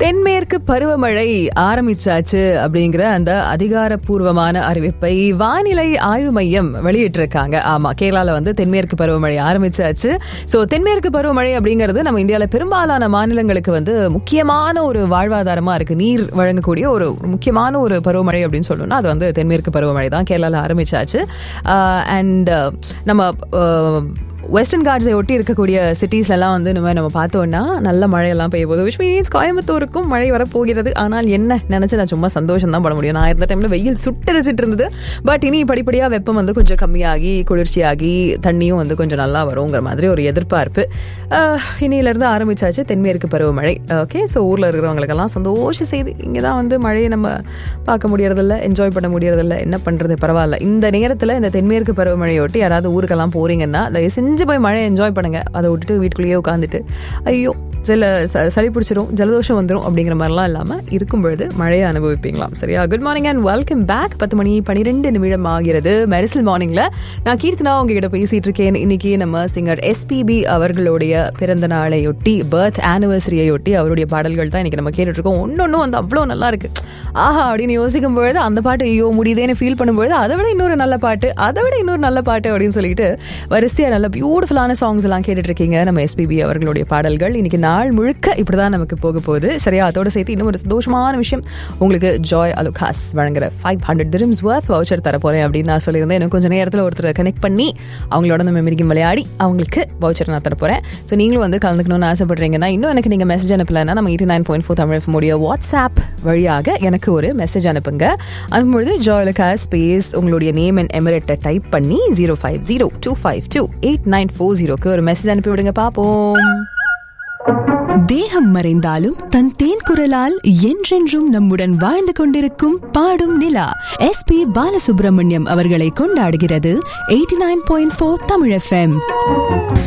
தென்மேற்கு பருவமழை ஆரம்பிச்சாச்சு அப்படிங்கிற அந்த அதிகாரப்பூர்வமான அறிவிப்பை வானிலை ஆய்வு மையம் வெளியிட்டிருக்காங்க ஆமா கேரளால வந்து தென்மேற்கு பருவமழை ஆரம்பிச்சாச்சு சோ தென்மேற்கு பருவமழை அப்படிங்கிறது நம்ம இந்தியால பெரும்பாலான மாநிலங்களுக்கு வந்து முக்கியமான ஒரு வாழ்வாதாரமா இருக்கு நீர் வழங்கக்கூடிய ஒரு முக்கியமான ஒரு பருவமழை அப்படின்னு சொல்லணும்னா அது வந்து தென்மேற்கு பருவமழை தான் கேரளால ஆரம்பிச்சாச்சு அண்ட் நம்ம அஹ், வெஸ்டர்ன் காட்ஸை ஒட்டி இருக்கக்கூடிய சிட்டிஸ்லலாம் வந்து இந்த மாதிரி நம்ம பார்த்தோம்னா நல்ல மழையெல்லாம் பெய்ய போகுது விச் மீன்ஸ் கோயம்புத்தூருக்கும் மழை வரப்போகிறது ஆனால் என்ன நினச்சி நான் சும்மா சந்தோஷம் தான் பட முடியும் நான் இருந்த டைமில் வெயில் சுட்டரிச்சிட்டு இருந்தது பட் இனி படிப்படியாக வெப்பம் வந்து கொஞ்சம் கம்மியாகி குளிர்ச்சியாகி தண்ணியும் வந்து கொஞ்சம் நல்லா வருங்கிற மாதிரி ஒரு எதிர்பார்ப்பு அஹ், இனியிலிருந்து ஆரம்பிச்சாச்சு தென்மேற்கு பருவமழை ஓகே ஸோ ஊரில் இருக்கிறவங்களுக்கெல்லாம் சந்தோஷ செய்தி இங்கே தான் வந்து மழையை நம்ம பார்க்க முடியறதில்ல என்ஜாய் பண்ண முடியறதில்ல என்ன பண்ணுறது பரவாயில்ல இந்த நேரத்தில் இந்த தென்மேற்கு பருவமழையொட்டி யாராவது ஊருக்கெல்லாம் போறீங்கன்னா தயவு செஞ்சு போய் மழை என்ஜாய் பண்ணுங்க அதை விட்டுட்டு வீட்டுக்குள்ளேயே உட்காந்துட்டு ஐயோ சில ச- சளி பிடிச்சிரும் ஜலதோஷம் வந்துடும் அப்படிங்கிற மாதிரிலாம் இல்லாமல் இருக்கும் பொழுது மழையை அனுபவிப்பீங்களாம் சரியா good morning and welcome back பத்து மணி பன்னிரெண்டு நிமிடம் ஆகிறது மெரிசல் மார்னிங்ல நான் கீர்த்தனா உங்ககிட்ட பேசிட்டு இருக்கேன் இன்னைக்கு நம்ம சிங்கர் எஸ்பிபி அவர்களுடைய பிறந்த நாளையொட்டி பர்த் ஆனிவர்சரியையொட்டி அவருடைய பாடல்கள் தான் இன்னைக்கு நம்ம கேட்டுட்டு இருக்கோம் ஒன்னொன்னும் வந்து அவ்வளோ நல்லா இருக்கு ஆஹா அப்படின்னு யோசிக்கும் பொழுது அந்த பாட்டு ஐயோ முடியுதேன்னு ஃபீல் பண்ணும்பொழுது அதை விட இன்னொரு நல்ல பாட்டு அதை விட இன்னொரு நல்ல பாட்டு அப்படின்னு சொல்லிட்டு வரிசையா நல்ல பியூட்டிஃபுல்லான சாங்ஸ் எல்லாம் கேட்டுட்டு இருக்கீங்க நம்ம எஸ்பிபி அவர்களுடைய பாடல்கள் இன்னைக்கு நாள் முழுக்க இப்படிதான் நமக்கு போக போகுது சரியா அதோட சேர்த்து இன்னும் ஒரு சந்தோஷமான விஷயம் உங்களுக்கு ஜாய் அலுகாஸ் வழங்குற five hundred dirhams worth voucher தர போறேன் அப்படின்னு நான் சொல்லியிருந்தேன் இன்னும் கொஞ்சம் நேரத்தில் ஒருத்தரை கனெக்ட் பண்ணி அவங்களோட நம்ம மெமரிக்கும் விளையாடி அவங்களுக்கு வவுச்சர் நான் தர போறேன் ஸோ நீங்களும் வந்து கலந்துக்கணும்னு ஆசைப்படுறீங்கன்னா இன்னும் எனக்கு நீங்க மெசேஜ் அனுப்பலைன்னா நம்ம eighty nine point four Tamil முடிய வாட்ஸ்அப் வழியாக எனக்கு ஒரு மெசேஜ் அனுப்புங்க அனுப்பும்பொழுது ஜாயலுக்கா ஸ்பேஸ் உங்களுடைய நேம் அண்ட் எமிரேட்டை டைப் பண்ணி zero five zero two five two eight nine four ஜீரோக்கு ஒரு மெசேஜ் அனுப்பி விடுங்க பார்ப்போம் தேகம் மறைந்தாலும் தன் தேன் குரலால் என்றென்றும் நம்முடன் வாழ்ந்து கொண்டிருக்கும் பாடும் நிலா எஸ் பி பாலசுப்ரமணியம் அவர்களை கொண்டாடுகிறது eighty nine point four Tamil FM